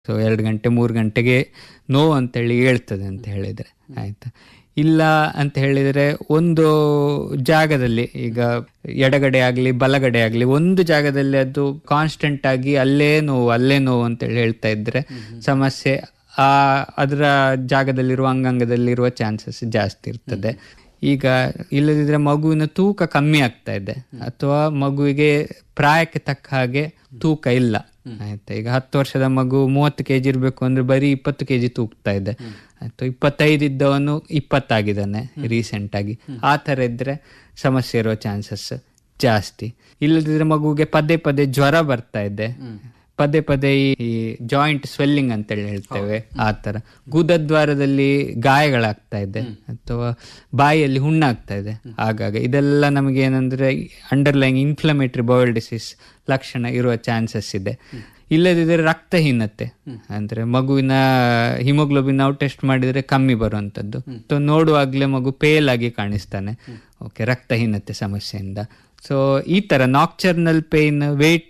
so ಎರಡು ಗಂಟೆ ಮೂರು ಗಂಟೆಗೆ ನೋವು ಅಂತೇಳಿ ಹೇಳ್ತದೆ ಅಂತ ಹೇಳಿದರೆ ಆಯಿತಾ ಇಲ್ಲ ಅಂತ ಹೇಳಿದರೆ ಒಂದು ಜಾಗದಲ್ಲಿ ಈಗ ಎಡಗಡೆ ಆಗಲಿ ಬಲಗಡೆ ಆಗಲಿ ಒಂದು ಜಾಗದಲ್ಲಿ ಅದು ಕಾನ್ಸ್ಟೆಂಟ್ ಆಗಿ ಅಲ್ಲೇ ನೋವು ಅಲ್ಲೇ ನೋವು ಅಂತೇಳಿ ಹೇಳ್ತಾ ಇದ್ರೆ ಸಮಸ್ಯೆ ಆ ಅದರ ಜಾಗದಲ್ಲಿರುವ ಅಂಗಾಂಗದಲ್ಲಿರುವ ಚಾನ್ಸಸ್ ಜಾಸ್ತಿ ಇರ್ತದೆ ಈಗ ಇಲ್ಲದಿದ್ರೆ ಮಗುವಿನ ತೂಕ ಕಮ್ಮಿ ಆಗ್ತಾ ಇದೆ ಅಥವಾ ಮಗುವಿಗೆ ಪ್ರಾಯಕ್ಕೆ ತಕ್ಕ ಹಾಗೆ ತೂಕ ಇಲ್ಲ ಆಯ್ತಾ ಈಗ ಹತ್ತು ವರ್ಷದ ಮಗು ಮೂವತ್ತು ಕೆಜಿ ಇರಬೇಕು ಅಂದ್ರೆ ಬರೀ ಇಪ್ಪತ್ತು ಕೆಜಿ ತೂಗ್ತಾ ಇದೆ ಆಯ್ತು ಇಪ್ಪತ್ತೈದು ಇದ್ದವನು ಇಪ್ಪತ್ತಾಗಿದ್ದಾನೆ ರೀಸೆಂಟ್ ಆಗಿ ಆ ಥರ ಇದ್ರೆ ಸಮಸ್ಯೆ ಇರೋ ಚಾನ್ಸಸ್ ಜಾಸ್ತಿ ಇಲ್ಲದಿದ್ರೆ ಮಗುವಿಗೆ ಪದೇ ಪದೇ ಜ್ವರ ಬರ್ತಾ ಇದೆ ಪದೇ ಪದೇ ಈ ಜಾಯಿಂಟ್ ಸ್ವೆಲ್ಲಿಂಗ್ ಅಂತೇಳಿ ಹೇಳ್ತೇವೆ ಆ ಥರ ಗುದದ್ವಾರದಲ್ಲಿ ಗಾಯಗಳಾಗ್ತಾ ಇದೆ ಅಥವಾ ಬಾಯಿಯಲ್ಲಿ ಹುಣ್ಣಾಗ್ತಾ ಇದೆ ಆಗಾಗ ಇದೆಲ್ಲ ನಮಗೆ ಏನಂದ್ರೆ ಅಂಡರ್ಲೈನ್ ಇನ್ಫ್ಲಮೇಟರಿ ಬೌಲ್ ಡಿಸೀಸ್ ಲಕ್ಷಣ ಇರುವ ಚಾನ್ಸಸ್ ಇದೆ ಇಲ್ಲದಿದ್ದರೆ ರಕ್ತಹೀನತೆ ಅಂದ್ರೆ ಮಗುವಿನ ಹಿಮೋಗ್ಲೋಬಿನ್ ನಾವು ಟೆಸ್ಟ್ ಮಾಡಿದ್ರೆ ಕಮ್ಮಿ ಬರುವಂತದ್ದು ಸೊ ನೋಡುವಾಗ್ಲೇ ಮಗು ಪೇಲ್ ಆಗಿ ಕಾಣಿಸ್ತಾನೆ ಓಕೆ ರಕ್ತಹೀನತೆ ಸಮಸ್ಯೆಯಿಂದ ಸೊ ಈ ತರ ನಾಕ್ಚರ್ನಲ್ ಪೇನ್ ವೇಟ್